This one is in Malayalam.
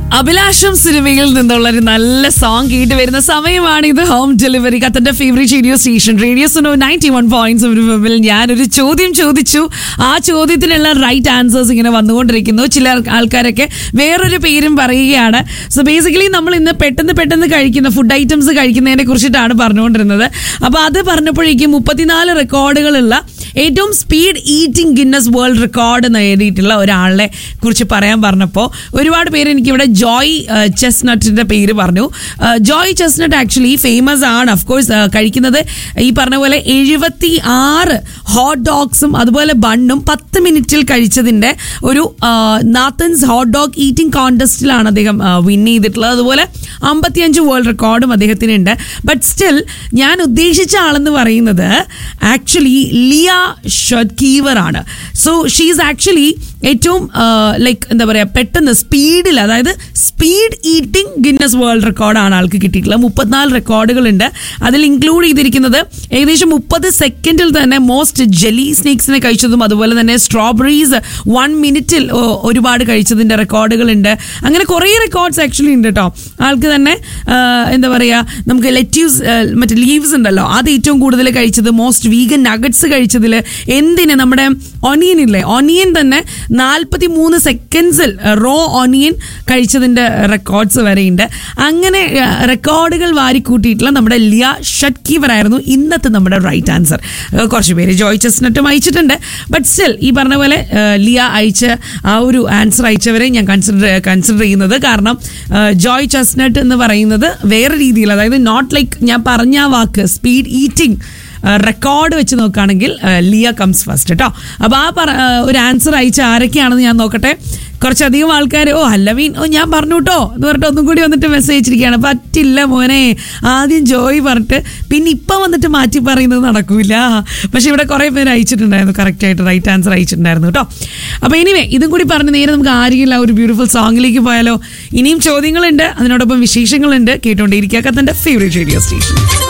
അഭിലാഷം സിനിമയിൽ നിന്നുള്ള ഒരു നല്ല സോങ് കേട്ട് വരുന്ന സമയമാണ് ഇത് ഹോം ഡെലിവറി കത്തന്റെ favourite radio station radio Suno ninety one point ഞാനൊരു ചോദ്യം ചോദിച്ചു ആ ചോദ്യത്തിനുള്ള റൈറ്റ് ആൻസേഴ്സ് ഇങ്ങനെ വന്നുകൊണ്ടിരിക്കുന്നു ചില ആൾക്കാരൊക്കെ വേറൊരു പേരും പറയുകയാണ് സോ ബേസിക്കലി നമ്മൾ ഇന്ന് പെട്ടെന്ന് പെട്ടെന്ന് കഴിക്കുന്ന ഫുഡ് ഐറ്റംസ് കഴിക്കുന്നതിനെ കുറിച്ചിട്ടാണ് പറഞ്ഞുകൊണ്ടിരുന്നത് അപ്പോൾ അത് പറഞ്ഞപ്പോഴേക്കും മുപ്പത്തിനാല് റെക്കോർഡുകളുള്ള ഏറ്റവും speed eating Guinness world record എന്ന് എഴുതിയിട്ടുള്ള ഒരാളെ കുറിച്ച് പറയാൻ പറഞ്ഞപ്പോൾ ഒരുപാട് പേര് എനിക്ക് ഇവിടെ ജോയ് ചെസ്നട്ടിന്റെ പേര് പറഞ്ഞു ഏഹ് ജോയ് ചെസ്നട്ട് ആക്ച്വലി ഫേമസ് ആണ് അഫ്കോഴ്സ് കഴിക്കുന്നത് ഈ പറഞ്ഞ പോലെ എഴുപത്തി ആറ് ഹോട്ട് ഡോഗ്സും അതുപോലെ ബണ്ണും പത്ത് മിനിറ്റിൽ കഴിച്ചതിന്റെ ഒരു നാത്തൻസ് ഹോട്ട് ഡോഗ് ഈറ്റിംഗ് കോൺടെസ്റ്റിലാണ് അദ്ദേഹം വിൻ ചെയ്തിട്ടുള്ളത് അതുപോലെ അമ്പത്തിയഞ്ച് വേൾഡ് റെക്കോർഡും അദ്ദേഹത്തിനുണ്ട് ബട്ട് സ്റ്റിൽ ഞാൻ ഉദ്ദേശിച്ച ആളെന്ന് പറയുന്നത് ആക്ച്വലി ലിയ ഷഡ്കീവർ ആണ് സോ ഷീസ് ആക്ച്വലി ഏറ്റവും ലൈക്ക് എന്താ പറയുക പെട്ടെന്ന് സ്പീഡിൽ അതായത് സ്പീഡ് ഈറ്റിംഗ് ഗിന്നസ് വേൾഡ് റെക്കോർഡാണ് ആൾക്ക് കിട്ടിയിട്ടുള്ളത് മുപ്പത്തിനാല് റെക്കോർഡുകളുണ്ട് അതിൽ ഇൻക്ലൂഡ് ചെയ്തിരിക്കുന്നത് ഏകദേശം മുപ്പത് സെക്കൻഡിൽ തന്നെ മോസ്റ്റ് ജെലി സ്നേക്സിനെ കഴിച്ചതും അതുപോലെ തന്നെ സ്ട്രോബെറീസ് വൺ മിനിറ്റിൽ ഒരുപാട് കഴിച്ചതിൻ്റെ റെക്കോർഡുകളുണ്ട് അങ്ങനെ കുറേ റെക്കോർഡ്സ് ആക്ച്വലി ഉണ്ട് കേട്ടോ ആൾക്ക് തന്നെ ആ, എന്താ പറയുക നമുക്ക് ലെറ്റ്യൂസ് മറ്റേ ലീവ്സ് ഉണ്ടല്ലോ അത് ഏറ്റവും കൂടുതൽ കഴിച്ചത് മോസ്റ്റ് വീഗൻ നഗറ്റ്സ് കഴിച്ചതിൽ എന്തിന് നമ്മുടെ ഒനിയൻ ഇല്ലേ ഒനിയൻ തന്നെ നാൽപ്പത്തി മൂന്ന് സെക്കൻഡ്സിൽ റോ ഒനിയൻ കഴിച്ചതിൻ്റെ റെക്കോർഡ്സ് വരെയുണ്ട് അങ്ങനെ റെക്കോർഡുകൾ വാരിക്കൂട്ടിയിട്ടുള്ള നമ്മുടെ ലിയ ഷഡ്കീവർ ആയിരുന്നു ഇന്നത്തെ നമ്മുടെ റൈറ്റ് ആൻസർ കുറച്ച് പേര് ജോയ് ചെസ്നട്ടും അയച്ചിട്ടുണ്ട് ബട്ട് സ്റ്റിൽ ഈ പറഞ്ഞ പോലെ ഏഹ്, ലിയ അയച്ച ആ ഒരു ആൻസർ അയച്ചവരെ ഞാൻ കൺസിഡർ കൺസിഡർ ചെയ്യുന്നത് കാരണം ഏഹ്, ജോയ് ചെസ്നട്ട് എന്ന് പറയുന്നത് വേറെ രീതിയിൽ അതായത് നോട്ട് ലൈക്ക് ഞാൻ പറഞ്ഞ ആ വാക്ക് സ്പീഡ് ഈറ്റിംഗ് റെക്കോർഡ് വെച്ച് നോക്കുകയാണെങ്കിൽ ഏഹ്, ലിയ കംസ് ഫസ്റ്റ് കേട്ടോ അപ്പോൾ ആ പറ ഏഹ്, ഒരു ആൻസർ അയച്ച ആരൊക്കെയാണെന്ന് ഞാൻ നോക്കട്ടെ കുറച്ചധികം ആൾക്കാർ ഓ ഹല്ലവീൻ ഓ ഞാൻ പറഞ്ഞു കേട്ടോ എന്ന് പറഞ്ഞിട്ട് ഒന്നും കൂടി വന്നിട്ട് മെസ്സേജ് അയച്ചിരിക്കുകയാണ് പറ്റില്ല മോനെ ആദ്യം ജോയ് പറഞ്ഞിട്ട് പിന്നെ ഇപ്പം വന്നിട്ട് മാറ്റി പറയുന്നത് നടക്കൂല പക്ഷെ ഇവിടെ കുറേ പേര് അയച്ചിട്ടുണ്ടായിരുന്നു കറക്റ്റായിട്ട് റൈറ്റ് ആൻസർ അയച്ചിട്ടുണ്ടായിരുന്നു കേട്ടോ അപ്പോൾ എനിവേ ഇതും കൂടി പറഞ്ഞ് നേരെ നമുക്ക് ആരെങ്കിലും ആ ഒരു ബ്യൂട്ടിഫുൾ സോങ്ങിലേക്ക് പോയാലോ ഇനിയും ചോദ്യങ്ങളുണ്ട് അതിനോടൊപ്പം വിശേഷങ്ങളുണ്ട് കേട്ടോണ്ടിരിക്കുക തന്റെ ഫേവറേറ്റ് റേഡിയോ സ്റ്റേഷൻ